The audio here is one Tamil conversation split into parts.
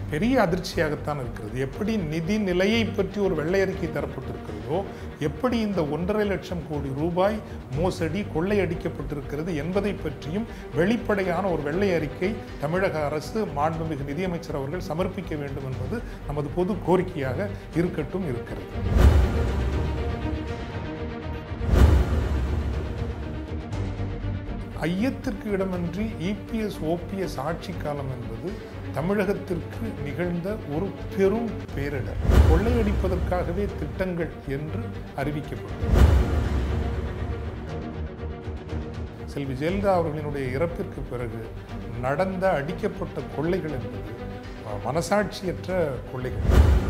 பெரிய அதிர்ச்சியாகத்தான் இருக்கிறது எப்படி நிதி நிலையை பற்றி ஒரு வெள்ளை அறிக்கை தரப்பட்டிருக்கிறதோ எப்படி இந்த ஒன்றரை லட்சம் கோடி ரூபாய் மோசடி கொள்ளையடிக்கப்பட்டிருக்கிறது என்பதை பற்றியும் வெளிப்படையான ஒரு வெள்ளை அறிக்கை தமிழக அரசு மாண்புமிகு நிதியமைச்சர் அவர்கள் சமர்ப்பிக்க வேண்டும் என்பது நமது பொது கோரிக்கையாக இருக்கட்டும் இருக்கிறது ஐயத்திற்கு இடமின்றி இபிஎஸ் ஓபிஎஸ் ஆட்சி காலம் என்பது தமிழகத்திற்கு நிகழ்ந்த ஒரு பெரும் பேரிடர் கொள்ளையடிப்பதற்காகவே திட்டங்கள் என்று அறிவிக்கப்பட்டது செல்வி ஜெயலலிதா அவர்களினுடைய இறப்பிற்கு பிறகு நடந்த அடிக்கப்பட்ட கொள்ளைகள் என்பது அஹ், மனசாட்சியற்ற கொள்ளைகள்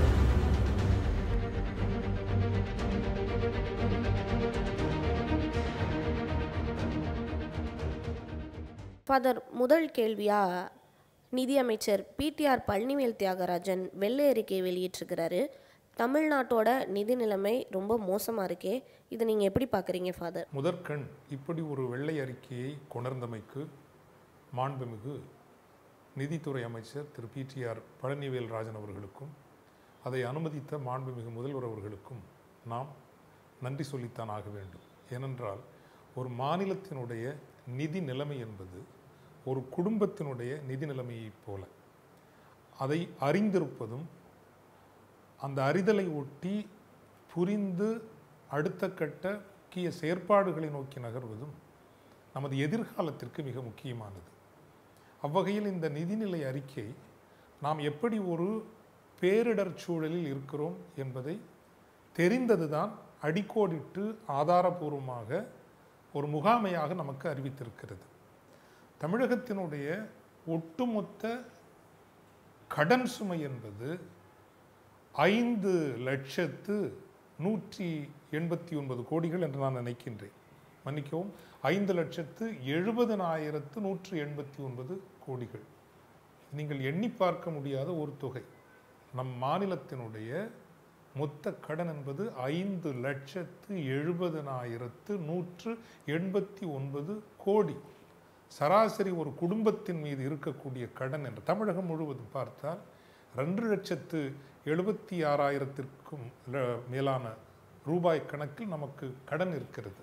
ஃபாதர் முதல் கேள்வியா நிதியமைச்சர் பிடிஆர் பழனிவேல் தியாகராஜன் வெள்ளை அறிக்கை வெளியிட்டிருக்கிறாரு தமிழ்நாட்டோட நிதி நிலைமை ரொம்ப மோசமாக இருக்கே இதை நீங்கள் எப்படி பார்க்குறீங்க ஃபாதர் முதற்கண் இப்படி ஒரு வெள்ளை அறிக்கையை கொணர்ந்தமைக்கு மாண்புமிகு நிதித்துறை அமைச்சர் திரு பிடிஆர் பழனிவேல் ராஜன் அவர்களுக்கும் அதை அனுமதித்த மாண்புமிகு முதல்வர் அவர்களுக்கும் நாம் நன்றி சொல்லித்தான் ஆக வேண்டும் ஏனென்றால் ஒரு மாநிலத்தினுடைய நிதி நிலைமை என்பது ஒரு குடும்பத்தினுடைய நிதி நிலைமையைப் போல அதை அறிந்திருப்பதும் அந்த அறிதலை ஒட்டி புரிந்து அடுத்த கட்ட முக்கிய செயற்பாடுகளை நோக்கி நகர்வதும் நமது எதிர்காலத்திற்கு மிக முக்கியமானது அவ்வகையில் இந்த நிதிநிலை அறிக்கை நாம் எப்படி ஒரு பேரிடர் சூழலில் இருக்கிறோம் என்பதை தெரிந்ததுதான் அடிக்கோடிட்டு ஆதாரபூர்வமாக ஒரு முகாமையாக நமக்கு அறிவித்திருக்கிறது தமிழகத்தினுடைய ஒட்டுமொத்த கடன் சுமை என்பது ஐந்து லட்சத்து நூற்றி எண்பத்தி ஒன்பது கோடிகள் என்று நான் நினைக்கின்றேன் மன்னிக்கவும் ஐந்து லட்சத்து எழுபதனாயிரத்து நூற்று எண்பத்தி ஒன்பது கோடிகள் நீங்கள் எண்ணி பார்க்க முடியாத ஒரு தொகை நம் மாநிலத்தினுடைய மொத்த கடன் என்பது ஐந்து லட்சத்து எழுபதனாயிரத்து நூற்று எண்பத்தி ஒன்பது கோடி சராசரி ஒரு குடும்பத்தின் மீது இருக்கக்கூடிய கடன் என்று தமிழகம் முழுவதும் பார்த்தால் ரெண்டு லட்சத்து எழுபத்தி ஆறாயிரத்திற்கும் ல- மேலான ரூபாய் கணக்கில் நமக்கு கடன் இருக்கிறது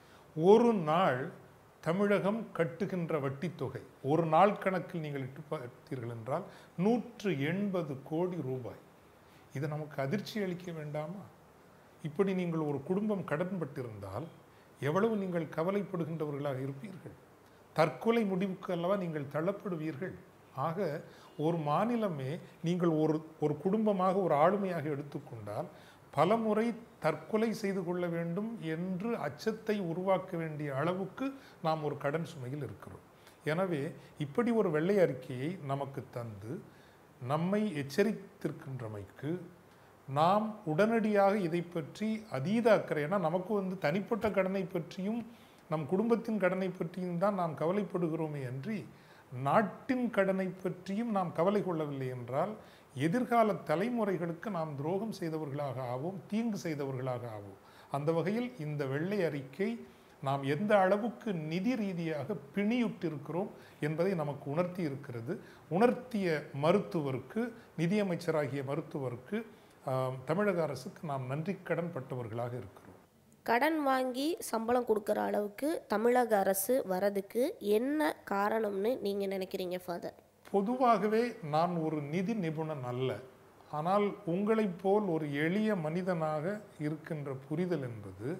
ஒரு நாள் தமிழகம் கட்டுகின்ற வட்டித் தொகை ஒரு நாள் கணக்கில் நீங்கள் இட்டு பார்த்தீர்கள் என்றால் நூற்று எண்பது கோடி ரூபாய் இது நமக்கு அதிர்ச்சி அளிக்க வேண்டாமா இப்படி நீங்கள் ஒரு குடும்பம் கடன்பட்டிருந்தால் எவ்வளவு நீங்கள் கவலைப்படுகின்றவர்களாக இருப்பீர்கள் தற்கொலை முடிவுக்கு அல்லவா நீங்கள் தள்ளப்படுவீர்கள் ஆக ஒரு மாநிலமே நீங்கள் ஒரு ஒரு குடும்பமாக ஒரு ஆளுமையாக எடுத்துக்கொண்டால் பலமுறை தற்கொலை செய்து கொள்ள வேண்டும் என்று அச்சத்தை உருவாக்க வேண்டிய அளவுக்கு நாம் ஒரு கடன் சுமையில் இருக்கிறோம் எனவே இப்படி ஒரு வெள்ளை அறிக்கையை நமக்கு தந்து நம்மை எச்சரித்திருக்கின்றமைக்கு நாம் உடனடியாக இதை பற்றி அதீத அக்கறை ஏன்னா நமக்கு வந்து தனிப்பட்ட கடனை பற்றியும் நம் குடும்பத்தின் கடனை பற்றியும் தான் நாம் கவலைப்படுகிறோமே அன்றி நாட்டின் கடனை பற்றியும் நாம் கவலை கொள்ளவில்லை என்றால் எதிர்கால தலைமுறைகளுக்கு நாம் துரோகம் செய்தவர்களாக ஆவோம் தீங்கு செய்தவர்களாக ஆவோம் அந்த வகையில் இந்த வெள்ளை அறிக்கை நாம் எந்த அளவுக்கு நிதி ரீதியாக பிணியுற்றிருக்கிறோம் என்பதை நமக்கு உணர்த்தி இருக்கிறது உணர்த்திய மருத்துவருக்கு நிதியமைச்சராகிய மருத்துவருக்கு ஆம், தமிழக அரசுக்கு நாம் நன்றி கடன் பட்டவர்களாக இருக்கிறோம் கடன் வாங்கி சம்பளம் கொடுக்குற அளவுக்கு தமிழக அரசு வரதுக்கு என்ன காரணம்னு நீங்கள் நினைக்கிறீங்க ஃபாதர் பொதுவாகவே நான் ஒரு நிதி நிபுணன் அல்ல ஆனால் உங்களைப் போல் ஒரு எளிய மனிதனாக இருக்கின்ற புரிதல் என்பது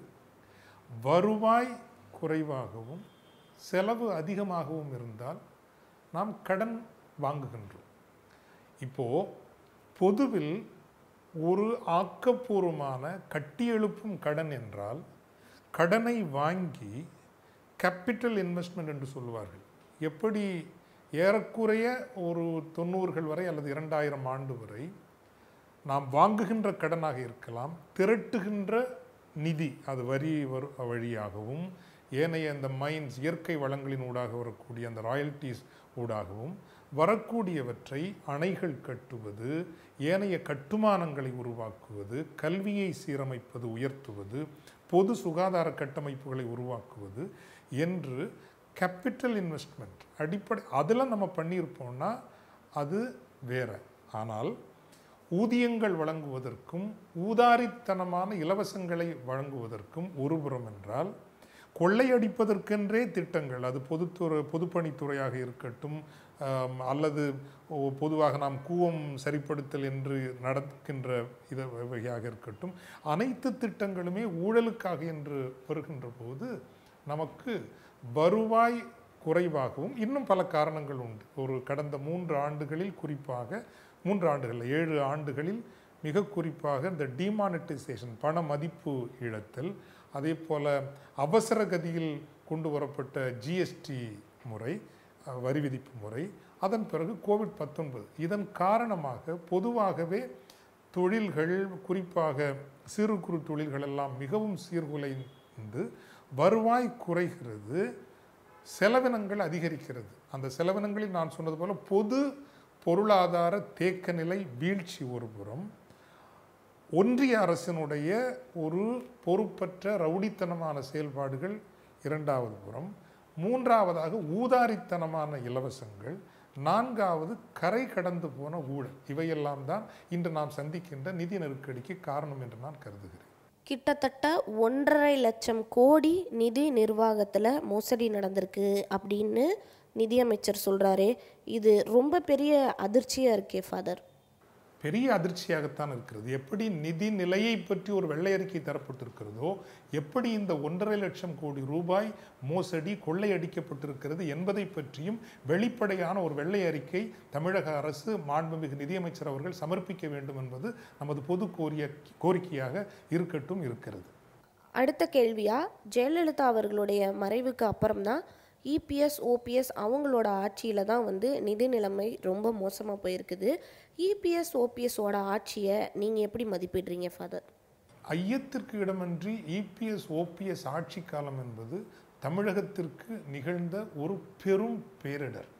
வருவாய் குறைவாகவும் செலவு அதிகமாகவும் இருந்தால் நாம் கடன் வாங்குகின்றோம் இப்போ பொதுவில் ஒரு ஆக்கப்பூர்வமான கட்டியெழுப்பும் கடன் என்றால் கடனை வாங்கி கேபிட்டல் இன்வெஸ்ட்மெண்ட் என்று சொல்லுவார்கள் எப்படி ஏறக்குறைய ஒரு தொண்ணூறுகள் வரை அல்லது இரண்டாயிரம் ஆண்டு வரை நாம் வாங்குகின்ற கடனாக இருக்கலாம் திரட்டுகின்ற நிதி அது வரி வரு வழியாகவும் ஏனைய இந்த மைன்ஸ் இயற்கை வளங்களின் ஊடாக வரக்கூடிய அந்த ராயல்டிஸ் ஊடாகவும் வரக்கூடியவற்றை அணைகள் கட்டுவது ஏனைய கட்டுமானங்களை உருவாக்குவது கல்வியை சீரமைப்பது உயர்த்துவது பொது சுகாதார கட்டமைப்புகளை உருவாக்குவது என்று கேபிட்டல் இன்வெஸ்ட்மெண்ட் அடிப்படை அதெல்லாம் நம்ம பண்ணியிருப்போம்னா அது வேற ஆனால் ஊதியங்கள் வழங்குவதற்கும் ஊதாரித்தனமான இலவசங்களை வழங்குவதற்கும் ஒருபுறம் என்றால் கொள்ளையடிப்பதற்கென்றே திட்டங்கள் அது பொதுத்துறை பொதுப்பணித்துறையாக இருக்கட்டும் ஆம், அல்லது ஓ- பொதுவாக நாம் கூவம் சரிப்படுத்தல் என்று நடக்கின்ற இது வகையாக இருக்கட்டும் அனைத்து திட்டங்களுமே ஊழலுக்காக என்று வருகின்ற போது நமக்கு வருவாய் குறைவாகவும் இன்னும் பல காரணங்கள் உண்டு ஒரு கடந்த மூன்று ஆண்டுகளில் குறிப்பாக மூன்று ஆண்டுகள் ஏழு ஆண்டுகளில் மிக குறிப்பாக இந்த டிமானிட்டைசேஷன் பண மதிப்பு இழத்தல் அதே போல அவசர கதியில் கொண்டு வரப்பட்ட ஜிஎஸ்டி முறை அஹ், வரி விதிப்பு முறை அதன் பிறகு கோவிட் பத்தொன்பது இதன் காரணமாக பொதுவாகவே தொழில்கள் குறிப்பாக சிறு குறு தொழில்கள் எல்லாம் மிகவும் சீர்குலைந்து வருவாய் குறைகிறது செலவினங்கள் அதிகரிக்கிறது அந்த செலவினங்களில் நான் சொன்னது போல பொது பொருளாதார தேக்க நிலை வீழ்ச்சி ஒருபுறம் ஒன்றிய அரசினுடைய ஒரு பொறுப்பற்ற ரவுடித்தனமான செயல்பாடுகள் இரண்டாவது புறம் மூன்றாவதாக ஊதாரித்தனமான இலவசங்கள் நான்காவது கரை கடந்து போன ஊழல் இவையெல்லாம் தான் இன்று நாம் சந்திக்கின்ற நிதி நெருக்கடிக்கு காரணம் என்று நான் கருதுகிறேன் கிட்டத்தட்ட ஒன்றரை லட்சம் கோடி நிதி நிர்வாகத்தில் மோசடி நடந்திருக்கு அப்படின்னு நிதியமைச்சர் சொல்கிறாரே இது ரொம்ப பெரிய அதிர்ச்சியாக இருக்கே ஃபாதர் பெரிய அதிர்ச்சியாகத்தான் இருக்கிறது எப்படி நிதி நிலையை பற்றி ஒரு வெள்ளை அறிக்கை தரப்பட்டிருக்கிறதோ எப்படி இந்த ஒன்றரை லட்சம் கோடி ரூபாய் மோசடி கொள்ளையடிக்கப்பட்டிருக்கிறது என்பதை பற்றியும் வெளிப்படையான ஒரு வெள்ளை அறிக்கை தமிழக அரசு மாண்புமிகு நிதியமைச்சர் அவர்கள் சமர்ப்பிக்க வேண்டும் என்பது நமது பொது கோரிய கோரிக்கையாக இருக்கட்டும் இருக்கிறது அடுத்த கேள்வியா ஜெயலலிதா அவர்களுடைய மறைவுக்கு அப்புறம்தான் இபிஎஸ் ஓபிஎஸ் அவங்களோட ஆட்சியில் தான் வந்து நிதி நிலைமை ரொம்ப மோசமாக போயிருக்குது இபிஎஸ் ஓபிஎஸோட ஆட்சியை நீங்கள் எப்படி மதிப்பிடுறீங்க ஃபாதர் ஐயத்திற்கு இடமின்றி இபிஎஸ் ஓபிஎஸ் ஆட்சி காலம் என்பது தமிழகத்திற்கு நிகழ்ந்த ஒரு பெரும் பேரிடர்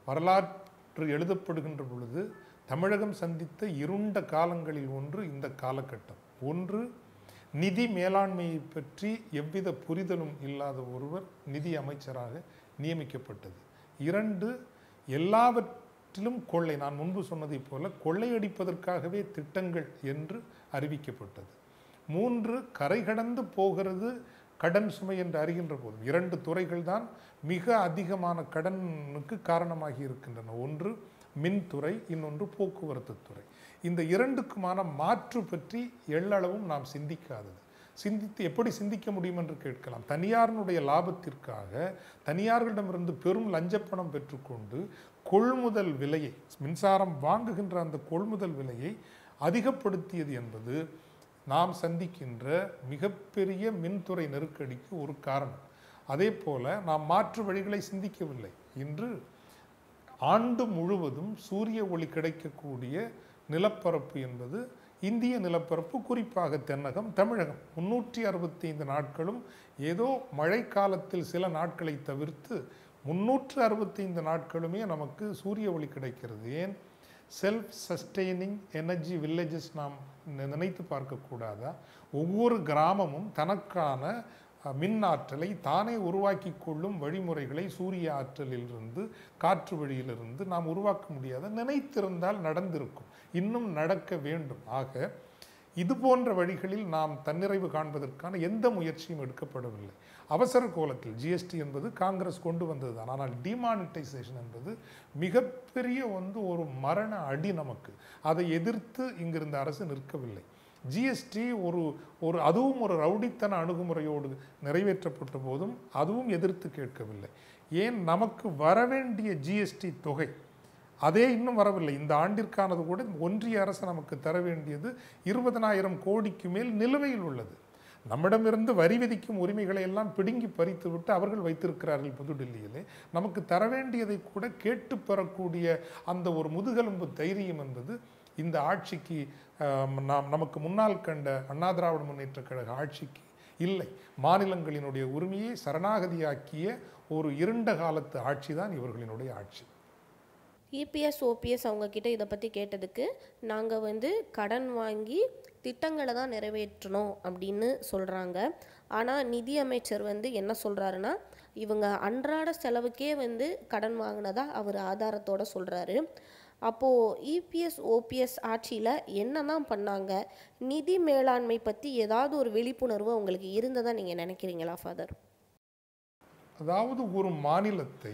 வரலாற்று எழுதப்படுகின்ற பொழுது தமிழகம் சந்தித்த இருண்ட காலங்களில் ஒன்று இந்த காலகட்டம் ஒன்று நிதி மேலாண்மையை பற்றி எவ்வித புரிதலும் இல்லாத ஒருவர் நிதி அமைச்சராக நியமிக்கப்பட்டது இரண்டு எல்லாவற்றிலும் கொள்ளை நான் முன்பு சொன்னதைப் போல கொள்ளையடிப்பதற்காகவே திட்டங்கள் என்று அறிவிக்கப்பட்டது மூன்று கரை கடந்து போகிறது கடன் சுமை என்று அறிகின்ற போதும் இரண்டு துறைகள் தான் மிக அதிகமான கடனுக்கு காரணமாகி இருக்கின்றன ஒன்று மின்துறை இன்னொன்று போக்குவரத்து துறை இந்த இரண்டுக்குமான மாற்று பற்றி எள்ளளவும் நாம் சிந்திக்காதது சிந்தித்து எப்படி சிந்திக்க முடியும் என்று கேட்கலாம் தனியாரினுடைய லாபத்திற்காக தனியார்களிடமிருந்து பெரும் லஞ்சப்பணம் பெற்றுக்கொண்டு கொள்முதல் விலையை மின்சாரம் வாங்குகின்ற அந்த கொள்முதல் விலையை அதிகப்படுத்தியது என்பது நாம் சந்திக்கின்ற மிகப்பெரிய மின்துறை நெருக்கடிக்கு ஒரு காரணம் அதே போல நாம் மாற்று வழிகளை சிந்திக்கவில்லை இன்று ஆண்டு முழுவதும் சூரிய ஒளி கிடைக்கக்கூடிய நிலப்பரப்பு என்பது இந்திய நிலப்பரப்பு குறிப்பாக தென்னகம் தமிழகம் முன்னூற்றி அறுபத்தி ஐந்து நாட்களும் ஏதோ மழைக்காலத்தில் சில நாட்களை தவிர்த்து முன்னூற்று அறுபத்தைந்து நாட்களுமே நமக்கு சூரிய ஒளி கிடைக்கிறது ஏன் செல்ஃப் சஸ்டெய்னிங் எனர்ஜி வில்லேஜஸ் நாம் நி- நினைத்து பார்க்கக்கூடாதா ஒவ்வொரு கிராமமும் தனக்கான அஹ், மின் ஆற்றலை தானே உருவாக்கி கொள்ளும் வழிமுறைகளை சூரிய ஆற்றலிலிருந்து காற்று வழியிலிருந்து நாம் உருவாக்க முடியாத நினைத்திருந்தால் நடந்திருக்கும் இன்னும் நடக்க வேண்டும் ஆக இது போன்ற வழிகளில் நாம் தன்னிறைவு காண்பதற்கான எந்த முயற்சியும் எடுக்கப்படவில்லை அவசர கோலத்தில் ஜிஎஸ்டி என்பது காங்கிரஸ் கொண்டு வந்ததுதான் ஆனால் டிமானிட்டைசேஷன் என்பது மிகப்பெரிய வந்து ஒரு மரண அடி நமக்கு அதை எதிர்த்து இங்கிருந்த அரசு நிற்கவில்லை ஜிஎஸ்டி ஒரு ஒரு அதுவும் ஒரு ரவுடித்தன அணுகுமுறையோடு நிறைவேற்றப்பட்ட போதும் அதுவும் எதிர்த்து கேட்கவில்லை ஏன் நமக்கு வரவேண்டிய ஜிஎஸ்டி தொகை அதே இன்னும் வரவில்லை இந்த ஆண்டிற்கானது கூட ஒன்றிய அரசு நமக்கு தர வேண்டியது இருபதனாயிரம் கோடிக்கு மேல் நிலுவையில் உள்ளது நம்மிடமிருந்து வரி விதிக்கும் உரிமைகளை எல்லாம் பிடுங்கி பறித்து விட்டு அவர்கள் வைத்திருக்கிறார்கள் புதுடில்லியிலே நமக்கு தர வேண்டியதை கூட கேட்டு பெறக்கூடிய அந்த ஒரு முதுகெலும்பு தைரியம் என்பது இந்த ஆட்சிக்கு ஆம், நாம் நமக்கு முன்னால் கண்ட அண்ணா திராவிட முன்னேற்ற கழக ஆட்சிக்கு இல்லை மாநிலங்களினுடைய உரிமையை சரணாகதியாக்கிய ஒரு இருண்ட காலத்து ஆட்சி தான் இவர்களினுடைய ஆட்சி இபிஎஸ் ஓபிஎஸ் அவங்க கிட்ட இதை பற்றி கேட்டதுக்கு நாங்கள் வந்து கடன் வாங்கி திட்டங்களை தான் நிறைவேற்றணும் அப்படின்னு சொல்கிறாங்க ஆனால் நிதி அமைச்சர் வந்து என்ன சொல்கிறாருன்னா இவங்க அன்றாட செலவுக்கே வந்து கடன் வாங்கினதா அவர் ஆதாரத்தோட சொல்கிறாரு அப்போது இபிஎஸ் ஓபிஎஸ் ஆட்சியில் என்னதான் பண்ணாங்க நிதி மேலாண்மை பற்றி ஏதாவது ஒரு விழிப்புணர்வு உங்களுக்கு இருந்ததா நீங்கள் நினைக்கிறீங்களா ஃபாதர் அதாவது ஒரு மாநிலத்தை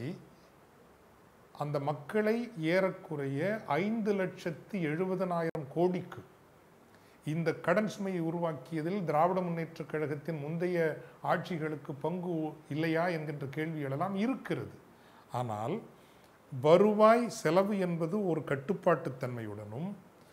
அந்த மக்களை ஏறக்குறைய ஐந்து லட்சத்தி எழுபதனாயிரம் கோடிக்கு இந்த கடன் சுமையை உருவாக்கியதில் திராவிட முன்னேற்றக் கழகத்தின் முந்தைய ஆட்சிகளுக்கு பங்கு இல்லையா என்கின்ற கேள்வி எழலாம் இருக்கிறது ஆனால் வருவாய் செலவு என்பது ஒரு கட்டுப்பாட்டுத்தன்மையுடனும்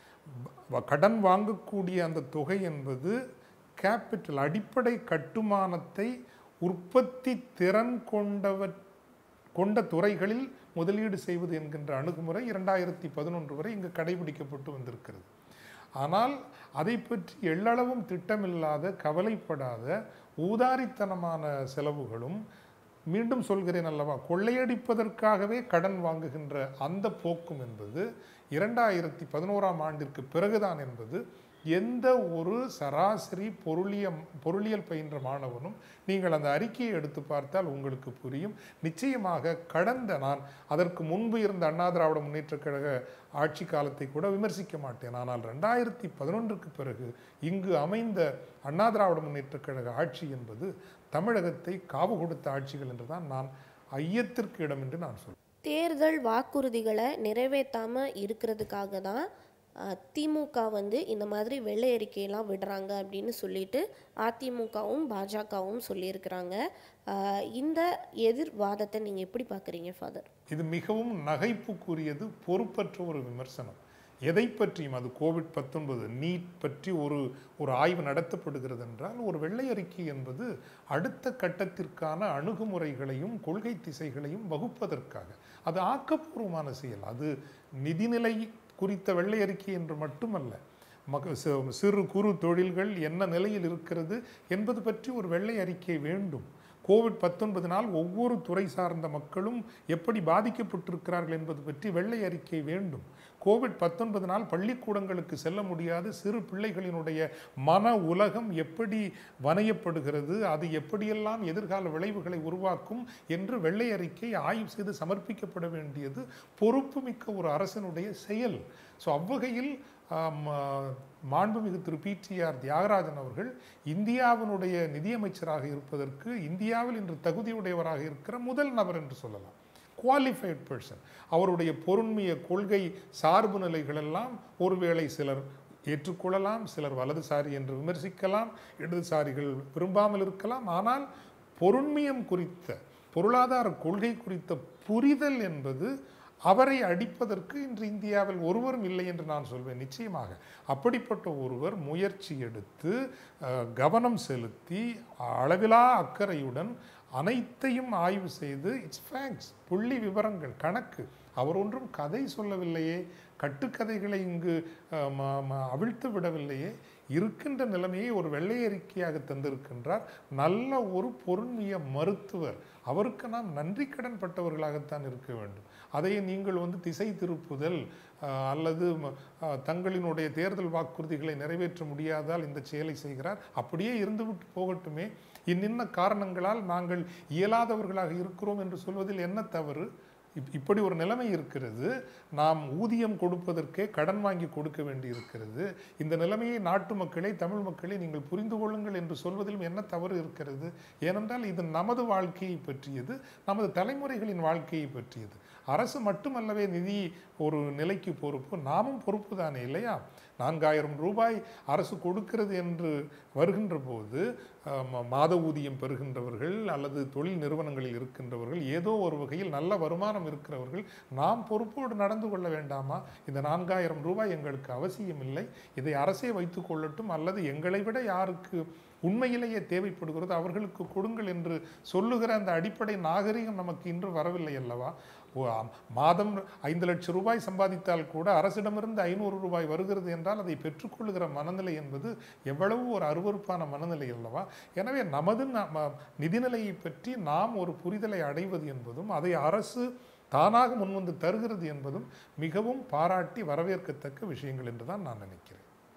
வ- கடன் வாங்கக்கூடிய அந்த தொகை என்பது கேபிட்டல் அடிப்படை கட்டுமானத்தை உற்பத்தி திறன் கொண்டவர் கொண்ட துறைகளில் முதலீடு செய்வது என்கின்ற அணுகுமுறை இரண்டாயிரத்தி பதினொன்று வரை இங்கு கடைபிடிக்கப்பட்டு வந்திருக்கிறது ஆனால் அதை பற்றி எள்ளளவும் திட்டமில்லாத கவலைப்படாத ஊதாரித்தனமான செலவுகளும் மீண்டும் சொல்கிறேன் அல்லவா கொள்ளையடிப்பதற்காகவே கடன் வாங்குகின்ற அந்த போக்கும் என்பது இரண்டாயிரத்தி பதினோராம் ஆண்டிற்கு பிறகுதான் என்பது எந்த ஒரு சராசரி பொருளிய பொருளியல் பயின்ற மாணவனும் நீங்கள் அந்த அறிக்கையை எடுத்து பார்த்தால் உங்களுக்கு புரியும் நிச்சயமாக கடந்த நான் அதற்கு முன்பு இருந்த அண்ணா திராவிட முன்னேற்றக் கழக ஆட்சி காலத்தை கூட விமர்சிக்க மாட்டேன் ஆனால் ரெண்டாயிரத்தி பதினொன்றுக்கு பிறகு இங்கு அமைந்த அண்ணா திராவிட முன்னேற்றக் கழக ஆட்சி என்பது தமிழகத்தை காவு கொடுத்த ஆட்சிகள் என்றுதான் நான் ஐயத்திற்கு இடம் என்று நான் சொல்றேன் தேர்தல் வாக்குறுதிகளை நிறைவேற்றாம இருக்கிறதுக்காக தான் அஹ், திமுக வந்து இந்த மாதிரி வெள்ளை அறிக்கையெல்லாம் விடுறாங்க அப்படின்னு சொல்லிட்டு அதிமுகவும் பாஜகவும் சொல்லியிருக்கிறாங்க அஹ், இந்த எதிர்வாதத்தை நீங்கள் எப்படி பார்க்குறீங்க ஃபாதர் இது மிகவும் நகைப்புக்குரியது பொறுப்பற்ற ஒரு விமர்சனம் எதை பற்றியும் அது கோவிட் பத்தொன்பது நீட் பற்றி ஒரு ஒரு ஆய்வு நடத்தப்படுகிறது என்றால் ஒரு வெள்ளை அறிக்கை என்பது அடுத்த கட்டத்திற்கான அணுகுமுறைகளையும் கொள்கை திசைகளையும் வகுப்பதற்காக அது ஆக்கப்பூர்வமான செயல் அது நிதிநிலை குறித்த வெள்ளை அறிக்கை என்று மட்டுமல்ல மக சி- சிறு குறு தொழில்கள் என்ன நிலையில் இருக்கிறது என்பது பற்றி ஒரு வெள்ளை அறிக்கை வேண்டும் கோவிட் பத்தொன்பதினால் ஒவ்வொரு துறை சார்ந்த மக்களும் எப்படி பாதிக்கப்பட்டிருக்கிறார்கள் என்பது பற்றி வெள்ளை அறிக்கை வேண்டும் கோவிட் பத்தொன்பதினால் பள்ளிக்கூடங்களுக்கு செல்ல முடியாத சிறு பிள்ளைகளினுடைய மன உலகம் எப்படி வனையப்படுகிறது அது எப்படியெல்லாம் எதிர்கால விளைவுகளை உருவாக்கும் என்று வெள்ளை அறிக்கை ஆய்வு செய்து சமர்ப்பிக்கப்பட வேண்டியது பொறுப்புமிக்க ஒரு அரசனுடைய செயல் ஸோ அவ்வகையில் ஆம், ஆ, மாண்புமிகு திரு பிடிஆர் தியாகராஜன் அவர்கள் இந்தியாவினுடைய நிதியமைச்சராக இருப்பதற்கு இந்தியாவில் இன்று தகுதியுடையவராக இருக்கிற முதல் நபர் என்று சொல்லலாம் குவாலிஃபைட் பர்சன் அவருடைய பொருண்மைய கொள்கை சார்பு நிலைகளெல்லாம் ஒருவேளை சிலர் ஏற்றுக்கொள்ளலாம் சிலர் வலதுசாரி என்று விமர்சிக்கலாம் இடதுசாரிகள் விரும்பாமல் இருக்கலாம் ஆனால் பொருண்மையம் குறித்த பொருளாதார கொள்கை குறித்த புரிதல் என்பது அவரை அடிப்பதற்கு இன்று இந்தியாவில் ஒருவரும் இல்லை என்று நான் சொல்வேன் நிச்சயமாக அப்படிப்பட்ட ஒருவர் முயற்சி எடுத்து அஹ், கவனம் செலுத்தி அளவிலா அக்கறையுடன் அனைத்தையும் ஆய்வு செய்து இட்ஸ் ஃபேக்ட்ஸ் புள்ளி விவரங்கள் கணக்கு அவர் ஒன்றும் கதை சொல்லவில்லையே கட்டுக்கதைகளை இங்கு அஹ், ம- ம- அவிழ்த்து விடவில்லையே இருக்கின்ற நிலைமையை ஒரு வெள்ளை அறிக்கையாக தந்திருக்கின்றார் நல்ல ஒரு பொருண்மைய மருத்துவர் அவருக்கு நாம் நன்றி கடன் பட்டவர்களாகத்தான் இருக்க வேண்டும் அதை நீங்கள் வந்து திசை திருப்புதல் அஹ், அல்லது ம- அஹ், தங்களினுடைய தேர்தல் வாக்குறுதிகளை நிறைவேற்ற முடியாதால் இந்த செயலை செய்கிறார் அப்படியே இருந்துவிட்டு போகட்டுமே இன்னின்ன காரணங்களால் நாங்கள் இயலாதவர்களாக இருக்கிறோம் என்று சொல்வதில் என்ன தவறு இப்- இப்படி ஒரு நிலைமை இருக்கிறது நாம் ஊதியம் கொடுப்பதற்கே கடன் வாங்கி கொடுக்க வேண்டி இருக்கிறது இந்த நிலைமையை நாட்டு மக்களை தமிழ் மக்களை நீங்கள் புரிந்து கொள்ளுங்கள் என்று சொல்வதிலும் என்ன தவறு இருக்கிறது ஏனென்றால் இது நமது வாழ்க்கையை பற்றியது நமது தலைமுறைகளின் வாழ்க்கையை பற்றியது அரசு மட்டுமல்லவே நிதி ஒரு நிலைக்கு பொறுப்பு நாமும் பொறுப்பு தானே இல்லையா நான்காயிரம் ரூபாய் அரசு கொடுக்கிறது என்று வருகின்ற போது அஹ், ம- மாத ஊதியம் பெறுகின்றவர்கள் அல்லது தொழில் நிறுவனங்களில் இருக்கின்றவர்கள் ஏதோ ஒரு வகையில் நல்ல வருமானம் இருக்கிறவர்கள் நாம் பொறுப்போடு நடந்து கொள்ள வேண்டாமா இந்த நான்காயிரம் ரூபாய் எங்களுக்கு அவசியம் இல்லை இதை அரசே வைத்துக் கொள்ளட்டும் அல்லது எங்களை விட யாருக்கு உண்மையிலேயே தேவைப்படுகிறதோ அவர்களுக்கு கொடுங்கள் என்று சொல்லுகிற அந்த அடிப்படை நாகரிகம் நமக்கு இன்று வரவில்லை அல்லவா ஓ, ஆம். மாதம் ஐந்து லட்சம் ரூபாய் சம்பாதித்தால் கூட அரசிடமிருந்து ஐநூறு ரூபாய் வருகிறது என்றால் அதை பெற்றுக்கொள்ளுகிற மனநிலை என்பது எவ்வளவு ஒரு அருவருப்பான மனநிலை அல்லவா எனவே நமது ந- நிதிநிலையை பற்றி நாம் ஒரு புரிதலை அடைவது என்பதும் அதை அரசு தானாக முன்வந்து தருகிறது என்பதும் மிகவும் பாராட்டி வரவேற்கத்தக்க விஷயங்கள் என்று தான் நான் நினைக்கிறேன்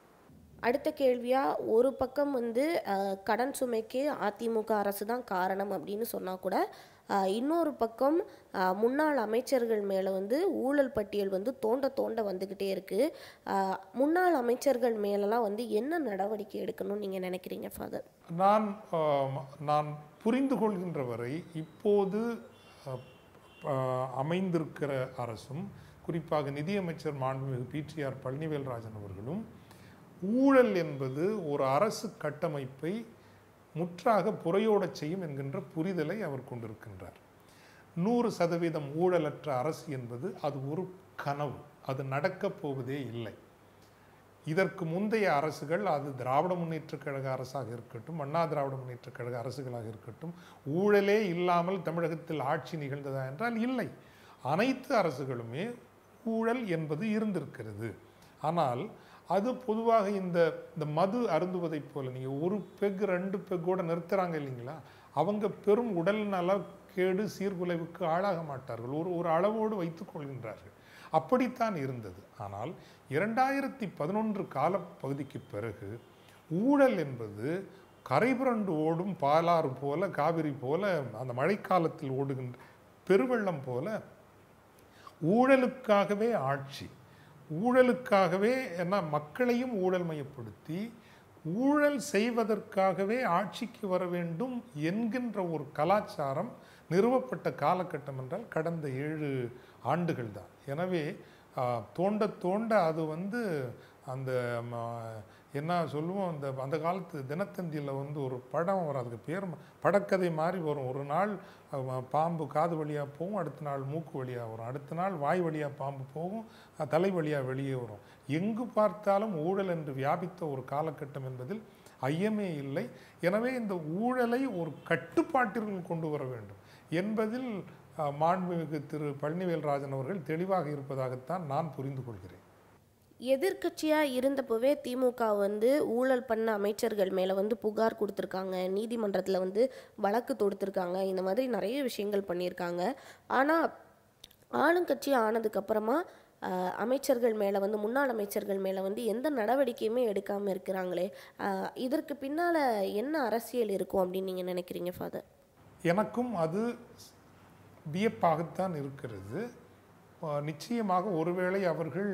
அடுத்த கேள்வியாக ஒரு பக்கம் வந்து அஹ், கடன் சுமைக்கு அதிமுக அரசு தான் காரணம் அப்படின்னு சொன்னால் கூட ஆஹ் இன்னொரு பக்கம் ஆஹ் முன்னாள் அமைச்சர்கள் மேலே வந்து ஊழல் பட்டியல் வந்து தோண்ட தோண்ட வந்துக்கிட்டே இருக்குது முன்னாள் அமைச்சர்கள் மேலெல்லாம் வந்து என்ன நடவடிக்கை எடுக்கணும்னு நீங்கள் நினைக்கிறீங்க ஃபாதர் நான் ஆம், நான் புரிந்து கொள்கின்ற வரை இப்போது அ, ஆ, அமைந்திருக்கிற அரசும் குறிப்பாக நிதியமைச்சர் மாண்புமிகு பிடிஆர் பழனிவேல்ராஜன் அவர்களும் ஊழல் என்பது ஒரு அரசு கட்டமைப்பை முற்றாக புறையோடச் செய்யும் என்கின்ற புரிதலை அவர் கொண்டிருக்கின்றார் நூறு சதவீதம் ஊழலற்ற அரசு என்பது அது ஒரு கனவு அது நடக்கப் போவதே இல்லை இதற்கு முந்தைய அரசுகள் அது திராவிட முன்னேற்றக் கழக அரசாக இருக்கட்டும் அண்ணா திராவிட முன்னேற்றக் கழக அரசுகளாக இருக்கட்டும் ஊழலே இல்லாமல் தமிழகத்தில் ஆட்சி நிகழ்ந்ததா என்றால் இல்லை அனைத்து அரசுகளுமே ஊழல் என்பது இருந்திருக்கிறது ஆனால் அது பொதுவாக இந்த இந்த மது அருந்துவதைப் போல நீங்கள் ஒரு பெக் ரெண்டு பெக்கோட நிறுத்துறாங்க இல்லைங்களா அவங்க பெரும் உடல் நல கேடு சீர்குலைவுக்கு ஆளாக மாட்டார்கள் ஒரு ஒரு அளவோடு வைத்துக் கொள்கின்றார்கள் அப்படித்தான் இருந்தது ஆனால் இரண்டாயிரத்தி பதினொன்று கால பகுதிக்கு பிறகு ஊழல் என்பது கரைபுரண்டு ஓடும் பாலாறு போல காவிரி போல அந்த மழைக்காலத்தில் ஓடுகின்ற பெருவெள்ளம் போல ஊழலுக்காகவே ஆட்சி ஊழலுக்காகவே என்ன மக்களையும் ஊழல் மயப்படுத்தி ஊழல் செய்வதற்காகவே ஆட்சிக்கு வர வேண்டும் என்கின்ற ஒரு கலாச்சாரம் நிறுவப்பட்ட காலகட்டம் என்றால் கடந்த ஏழு ஆண்டுகள் தான் எனவே ஆ, தோண்ட தோண்ட அது வந்து அந்த ம, என்ன சொல்லுவோம் அந்த அந்த காலத்து தினத்தந்தியில் வந்து ஒரு படம் வரும் அதுக்கு பேர் ம- படக்கதை மாதிரி வரும் ஒரு நாள் அஹ், பாம்பு காது வழியாக போகும் அடுத்த நாள் மூக்கு வழியாக வரும் அடுத்த நாள் வாய் வழியாக பாம்பு போகும் அஹ், தலை வழியாக வெளியே வரும் எங்கு பார்த்தாலும் ஊழல் என்று வியாபித்த ஒரு காலகட்டம் என்பதில் ஐயமே இல்லை எனவே இந்த ஊழலை ஒரு கட்டுப்பாட்டிற்குள் கொண்டு வர வேண்டும் என்பதில் அஹ், மாண்புமிகு திரு பழனிவேல்ராஜன் அவர்கள் தெளிவாக இருப்பதாகத்தான் நான் புரிந்து கொள்கிறேன் எதிர்க்கட்சியாக இருந்தப்போவே திமுக வந்து ஊழல் பண்ண அமைச்சர்கள் மேலே வந்து புகார் கொடுத்துருக்காங்க நீதிமன்றத்தில் வந்து வழக்கு தொடுத்திருக்காங்க இந்த மாதிரி நிறைய விஷயங்கள் பண்ணியிருக்காங்க ஆனால் ஆளுங்கட்சி ஆனதுக்கப்புறமா ஆஹ், அமைச்சர்கள் மேலே வந்து முன்னாள் அமைச்சர்கள் மேலே வந்து எந்த நடவடிக்கையுமே எடுக்காமல் இருக்கிறாங்களே ஆஹ், இதற்கு பின்னால் என்ன அரசியல் இருக்கும் அப்படின்னு நீங்கள் நினைக்கிறீங்க ஃபாதர் எனக்கும் அது வியப்பாகத்தான் இருக்கிறது அஹ் நிச்சயமாக ஒருவேளை அவர்கள்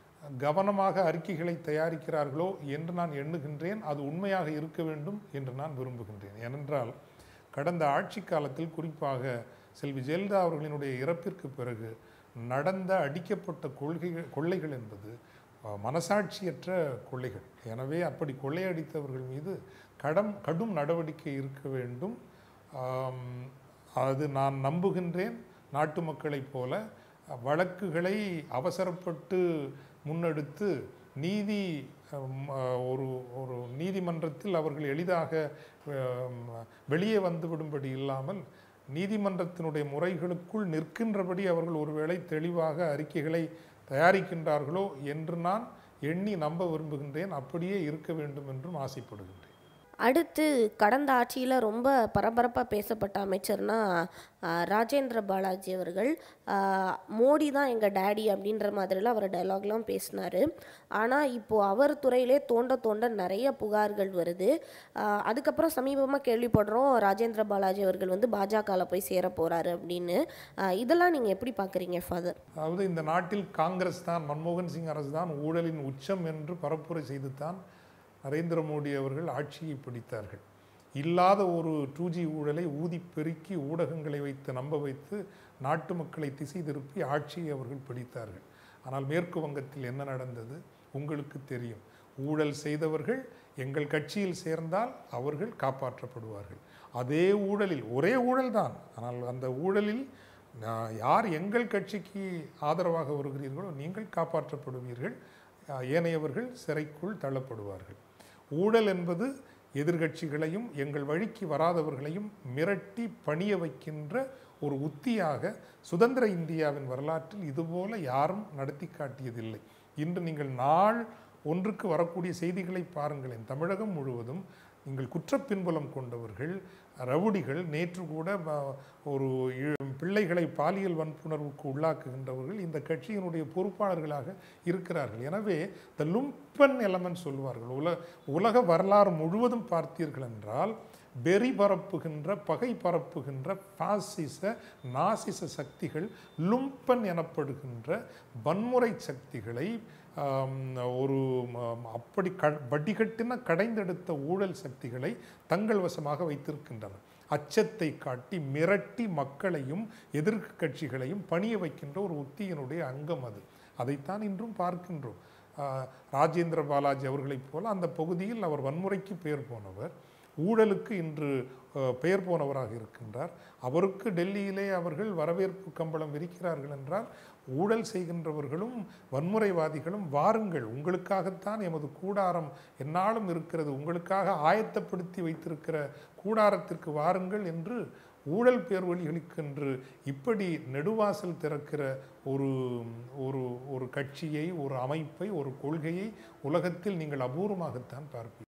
கவனமாக அறிக்கைகளை தயாரிக்கிறார்களோ என்று நான் எண்ணுகின்றேன் அது உண்மையாக இருக்க வேண்டும் என்று நான் விரும்புகின்றேன் ஏனென்றால் கடந்த ஆட்சி காலத்தில் குறிப்பாக செல்வி ஜெயலலிதா அவர்களினுடைய இறப்பிற்கு பிறகு நடந்த அடிக்கப்பட்ட கொள்கைகள் கொள்ளைகள் என்பது அஹ், மனசாட்சியற்ற கொள்ளைகள் எனவே அப்படி கொள்ளையடித்தவர்கள் மீது கடம் கடும் நடவடிக்கை இருக்க வேண்டும் ஆம், அது நான் நம்புகின்றேன் நாட்டு மக்களைப் போல வழக்குகளை அவசரப்பட்டு முன்னெடுத்து நீதி ஹம், அஹ், ஒரு ஒரு நீதிமன்றத்தில் அவர்கள் எளிதாக ஹம், வெளியே வந்துவிடும்படி இல்லாமல் நீதிமன்றத்தினுடைய முறைகளுக்குள் நிற்கின்றபடி அவர்கள் ஒருவேளை தெளிவாக அறிக்கைகளை தயாரிக்கின்றார்களோ என்று நான் எண்ணி நம்ப விரும்புகின்றேன் அப்படியே இருக்க வேண்டும் என்றும் ஆசைப்படுகின்றேன் அடுத்து கடந்த ஆட்சியில் ரொம்ப பரபரப்பாக பேசப்பட்ட அமைச்சர்னா ஆஹ், ராஜேந்திர பாலாஜி அவர்கள் ஆஹ், மோடி தான் எங்கள் டேடி அப்படின்ற மாதிரிலாம் அவர் டைலாக்லாம் பேசினார் ஆனால் இப்போது அவர் துறையிலே தோண்ட தோண்ட நிறைய புகார்கள் வருது ஆஹ், அதுக்கப்புறம் சமீபமாக கேள்விப்படுறோம் ராஜேந்திர பாலாஜி அவர்கள் வந்து பாஜகவில் போய் சேர போகிறாரு அப்படின்னு ஆஹ், இதெல்லாம் நீங்கள் எப்படி பார்க்குறீங்க ஃபாதர் அதாவது இந்த நாட்டில் காங்கிரஸ் தான் மன்மோகன் சிங் அரசு தான் ஊழலின் உச்சம் என்று பரப்புரை செய்துதான் நரேந்திர மோடி அவர்கள் ஆட்சியை பிடித்தார்கள் இல்லாத ஒரு டூ ஜி ஊழலை ஊதி பெருக்கி ஊடகங்களை வைத்து நம்ப வைத்து நாட்டு மக்களை திசை திருப்பி ஆட்சியை அவர்கள் பிடித்தார்கள் ஆனால் மேற்கு வங்கத்தில் என்ன நடந்தது உங்களுக்கு தெரியும் ஊழல் செய்தவர்கள் எங்கள் கட்சியில் சேர்ந்தால் அவர்கள் காப்பாற்றப்படுவார்கள் அதே ஊழலில் ஒரே ஊழல் தான் ஆனால் அந்த ஊழலில் நான் யார் எங்கள் கட்சிக்கு ஆதரவாக வருகிறீர்களோ நீங்கள் காப்பாற்றப்படுவீர்கள் அஹ், ஏனையவர்கள் சிறைக்குள் தள்ளப்படுவார்கள் ஊழல் என்பது எதிர்கட்சிகளையும் எங்கள் வழிக்கு வராதவர்களையும் மிரட்டி பணிய வைக்கின்ற ஒரு உத்தியாக சுதந்திர இந்தியாவின் வரலாற்றில் இதுபோல யாரும் நடத்தி காட்டியதில்லை இன்று நீங்கள் நாள் ஒன்றுக்கு வரக்கூடிய செய்திகளை பாருங்களேன் தமிழகம் முழுவதும் நீங்கள் குற்றப்பின்புலம் கொண்டவர்கள் ரவுடிகள் நேற்று கூட ம- ஒரு இ- பிள்ளைகளை பாலியல் வன்புணர்வுக்கு உள்ளாக்குகின்றவர்கள் இந்த கட்சியினுடைய பொறுப்பாளர்களாக இருக்கிறார்கள் எனவே த லும்பன் எலமெண்ட் சொல்வார்கள் உல உலக வரலாறு முழுவதும் பார்த்தீர்கள் என்றால் வெறி பரப்புகின்ற பகை பரப்புகின்ற பாசிச நாசிச சக்திகள் லும்பன் எனப்படுகின்ற வன்முறை சக்திகளை ஆம், ஒரு ம- அப்படி க வடிகட்டின கடைந்தெடுத்த ஊழல் சக்திகளை தங்கள் வசமாக வைத்திருக்கின்றனர் அச்சத்தை காட்டி மிரட்டி மக்களையும் எதிர்க்கு கட்சிகளையும் பணிய வைக்கின்ற ஒரு உத்தியினுடைய அங்கம் அது அதைத்தான் இன்றும் பார்க்கின்றோம் ஆஹ், ராஜேந்திர பாலாஜி அவர்களைப் போல அந்த பகுதியில் அவர் வன்முறைக்கு பெயர் போனவர் ஊழலுக்கு இன்று அஹ், பெயர் போனவராக இருக்கின்றார் அவருக்கு டெல்லியிலே அவர்கள் வரவேற்பு கம்பளம் விரிக்கிறார்கள் என்றால் ஊழல் செய்கின்றவர்களும் வன்முறைவாதிகளும் வாருங்கள் உங்களுக்காகத்தான் எமது கூடாரம் என்னாலும் இருக்கிறது உங்களுக்காக ஆயத்தப்படுத்தி வைத்திருக்கிற கூடாரத்திற்கு வாருங்கள் என்று ஊழல் பேர்வழிகளுக்கு என்று இப்படி நெடுவாசல் திறக்கிற ஒரு ஒரு ஒரு கட்சியை ஒரு அமைப்பை ஒரு கொள்கையை உலகத்தில் நீங்கள் அபூர்வமாகத்தான் பார்ப்பீர்கள்